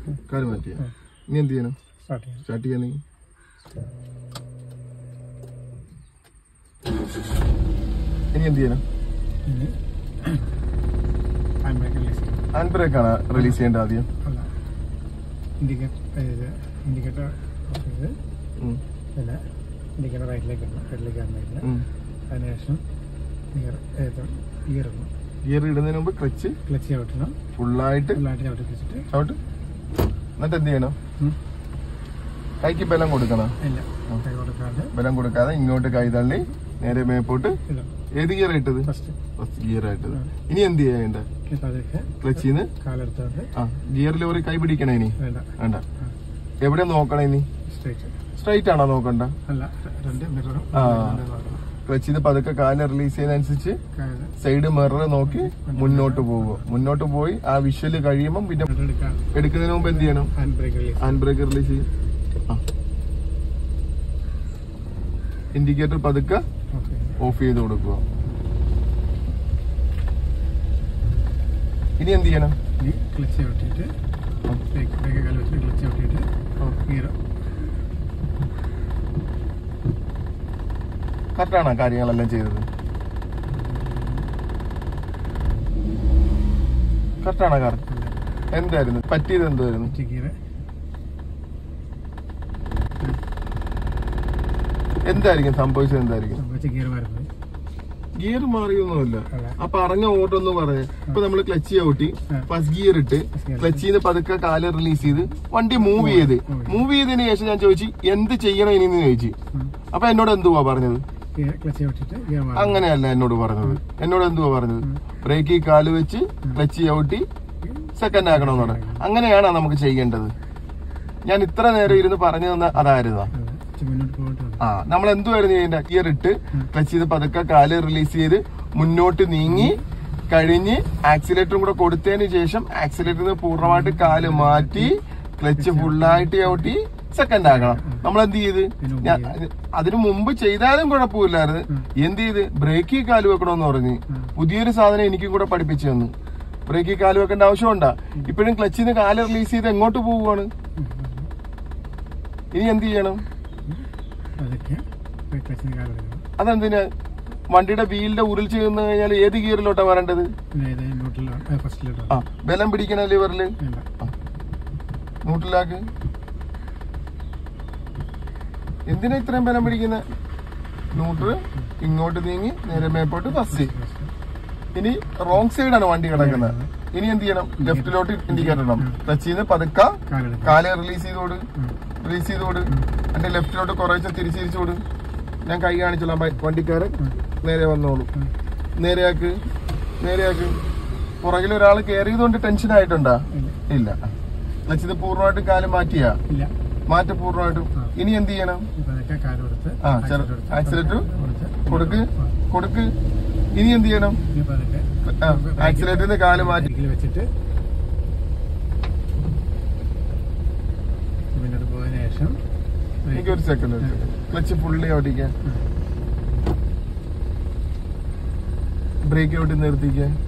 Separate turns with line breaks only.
കാല് മാറ്റിയ ഇനി എന്ത് ചെയ്യണം
സ്റ്റാർട്ട് ചെയ്യാം
സ്റ്റാർട്ട് ചെയ്യാനെങ്കിൽ ഇനി എന്ത് ചെയ്യണം
ഇനി ഹാൻഡ് ബ്രേക്ക് റിലീസ് ചെയ്യാം
ഹാൻഡ് ബ്രേക്ക് ആണ് റിലീസ് ചെയ്യേണ്ടത് ആദ്യം
അല്ല ഇൻഡിക്കേറ്റർ ഇത് ഇൻഡിക്കേറ്റർ ഓഫ് ചെയ്ത്
ഉം.
പിന്നെ ഇൻഡിക്കേറ്റർ റൈറ്റിലേക്ക് ഇടണം റൈറ്റിലേക്ക് ഇടണം
ഉം.
അതിനുശേഷം ഗിയർ ഗിയർ ഇടണം
ഗിയർ ഇടുന്നതിന് മുമ്പ് ക്ലച്ച്
ക്ലച്ച് ചവിട്ടണം
ഫുള്ളായിട്ട്
ഫുള്ളായിട്ട് ചവിട്ടി വെച്ചിട്ട്
ചവിട്ട് എന്നിട്ട് എന്ത് ചെയ്യണം
ഉം.
കൈക്ക് ബലം കൊടുക്കണം
ഇല്ല കൈ കൊടുക്കാതെ
ബലം കൊടുക്കാതെ ഇങ്ങോട്ട് കൈ തള്ളി നേരെ മേപ്പോട്ട്
ഇടാം
ഏത് ഗിയർ ഇട്ടത്
ഫസ്റ്റ്
ഫസ്റ്റ് ഗിയർ ആയിട്ടത് ഇനി എന്ത് ചെയ്യണ്ട
ഇപ്പം അതൊക്കെ
ക്ലച്ചിന്ന്
കാലെടുത്തോണ്ട്
ആ ഗിയറിൽ ഒരു കൈ പിടിക്കണേ ഇനി
വേണ്ട
വേണ്ട എവിടെ നോക്കണേ ഇനി
സ്ട്രൈറ്റ്
സ്ട്രൈറ്റ് ആണോ നോക്കണ്ട
അല്ല രണ്ട് മിററും
ആ. ക്ലച്ചിന്ന് പതുക്കെ കാല് റിലീസ് ചെയ്യുന്നതനുസരിച്ച് സൈഡ് മിറർ നോക്കി മുന്നോട്ട് പോകുക മുന്നോട്ട് പോയി ആ വിഷ്വല് കഴിയുമ്പോൾ പിന്നെ
എടുക്കാം
എടുക്കുന്നതിന് മുമ്പ് എന്ത് ചെയ്യണം
hand brake release
hand brake release ചെയ്യും ഇൻഡിക്കേറ്റർ പതുക്കെ
ഓക്കെ
ഓഫ് ചെയ്ത് കൊടുക്കുക ഇനി എന്ത് ചെയ്യണം
ഇനി ക്ലച്ച് ചവിട്ടിയിട്ട് ബ്രേക്ക് ബ്രേക്ക് കാല് വെച്ചിട്ട് ക്ലച്ച് ചവിട്ടിയിട്ട് ഗിയർ
കറക്റ്റാണോ കാര്യങ്ങളെല്ലാം ചെയ്തത് കറക്റ്റാണോ കറക്റ്റ് എന്തായിരുന്നു പറ്റിയത് എന്തായിരുന്നു
ഗിയർ
എന്തായിരിക്കും സംഭവിച്ചത് എന്തായിരിക്കും
സംഭവിച്ച ഗിയർ വരുന്നത്
ഗിയർ മാറിയൊന്നുമില്ല
അല്ല.
അപ്പൊ അറിഞ്ഞ ഓട്ടം എന്ന് പറയാ ഇപ്പൊ നമ്മള് ക്ലച്ച് ചവിട്ടി
ആ.
ഫസ്റ്റ് ഗിയർ ഇട്ട്
gear
ക്ലച്ചിൽ നിന്ന് പതുക്കെ കാല് റിലീസ് ചെയ്ത് വണ്ടി മൂവ് ചെയ്ത് മൂവ് ചെയ്തതിന് ശേഷം ഞാൻ ചോദിച്ചു എന്ത് ചെയ്യണം ഇനി എന്ന് ചോദിച്ചു അപ്പൊ എന്നോട് എന്തുവാ പറഞ്ഞത്
ഗിയർ ക്ലച്ച് ചവിട്ടിയിട്ട് ഗിയർ മാറും
അങ്ങനെയല്ല എന്നോട് പറഞ്ഞത് എന്നോട് എന്തുവാ പറഞ്ഞത് ബ്രേക്കിൽ കാല് വെച്ച് ക്ലച്ച് ചവിട്ടി സെക്കൻഡ് ആക്കണമെന്ന് പറഞ്ഞു അങ്ങനെയാണോ നമുക്ക് ചെയ്യേണ്ടത് ഞാൻ ഇത്ര നേരം ഇരുന്ന് പറഞ്ഞു തന്ന അതായിരുന്നോ
അതെ ഇച്ചിരി മുന്നോട്ട് പോയിട്ട് വേണം.
ആ നമ്മൾ എന്തുവായിരുന്നു ചെയ്യേണ്ട ഗിയർ ഇട്ട് ക്ലച്ച് ചെയ്ത് പതുക്കെ കാല് റിലീസ് ചെയ്ത് മുന്നോട്ട് നീങ്ങി കഴിഞ്ഞ് ആക്സിലേറ്ററും കൂടെ കൊടുത്തതിന് ശേഷം ആക്സിലേറ്ററിൽ നിന്ന് പൂർണ്ണമായിട്ട് കാല് മാറ്റി ക്ലച്ച് ഫുള്ളായിട്ട് ചവിട്ടി സെക്കൻഡ് ആക്കണം നമ്മൾ എന്ത് ചെയ്ത് ഞാൻ അതിനു മുമ്പ് ചെയ്താലും കുഴപ്പമില്ലായിരുന്നു എന്ത് ചെയ്ത് ബ്രേക്കിൽ കാല് വെക്കണമെന്ന് പറഞ്ഞ് പുതിയൊരു സാധനം എനിക്കും കൂടെ പഠിപ്പിച്ചു തന്നു ബ്രേക്കിൽ കാല് വെക്കേണ്ട ആവശ്യമുണ്ടാ ഇപ്പോഴും ക്ലച്ചിൽ നിന്ന് കാല് റിലീസ് ചെയ്ത് എങ്ങോട്ട് പോവുകയാണ് ഇനി എന്ത് ചെയ്യണം
അതൊക്കെ ക്ലച്ചിന് കാലെടുക്കണം
അതെന്തിനാ വണ്ടിയുടെ വീലിന്റെ ഉരുൾ ചെയ്യുന്ന കഴിഞ്ഞാൽ ഏത് ഗിയറിലോട്ടാ വരേണ്ടത്
പിന്നെ ഇത് ന്യൂട്രലാണ് ഫസ്റ്റിലോട്ട്
ആ ബലം പിടിക്കണ ലിവറില്
വേണ്ട
നൂട്ടിലാക്ക് എന്തിനാ ഇത്രയും ബലം പിടിക്കുന്ന ന്യൂട്രൽ ഇങ്ങോട്ട് നീങ്ങി നേരെ മേപ്പോട്ട് ഫസ്റ്റ് ഇനി റോങ് സൈഡാണ് വണ്ടി കിടക്കുന്നത് ഇനി എന്ത് ചെയ്യണം ലെഫ്റ്റിലോട്ട് ഇൻഡിക്കേറ്റർ ഇടണം ടച്ച് ചെയ്ത് പതുക്ക
കാലെടുക്കണം
കാല് റിലീസ് ചെയ്തോട് റിലീസ് ചെയ്തോട് എന്റെ ലെഫ്റ്റിലോട്ട് കുറേശ്ശെ തിരിച്ച് തിരിച്ചോട് ഞാൻ കൈ കാണിച്ചോളാം ബൈ- വണ്ടിക്കാരൻ നേരെ വന്നോളൂ നേരെയാക്ക് നേരെയാക്ക് പുറകിൽ ഒരാൾ കയറിയതുകൊണ്ട് ടെൻഷൻ ആയിട്ടുണ്ടാ ഇല്ല ക്ലച്ച് ഇത് പൂർണ്ണമായിട്ട് കാല് മാറ്റിയാ
ഇല്ല
മാറ്റ പൂർണ്ണമായിട്ടും ഇനി എന്ത് ചെയ്യണം
ഇപ്പൊ അതൊക്കെ കാലെടുത്ത്
ആ ചെറു ആക്സിലേറ്റർ
കൊടുത്ത്
കൊടുക്ക് കൊടുക്ക് ഇനി എന്ത് ചെയ്യണം
ഇനിയിപ്പോ അതൊക്കെ
ആക്സിലേറ്ററിന്റെ കാല് മാറ്റി
ബ്രേക്കിൽ വെച്ചിട്ട് മുന്നോട്ട് പോയതിനു ശേഷം
എനിക്ക് ഒരു സെക്കൻഡ് ക്ലച്ച് ഫുള്ളി ഓടിക്കാൻ ബ്രേക്ക് ഔട്ട് നിർത്തിക്കാൻ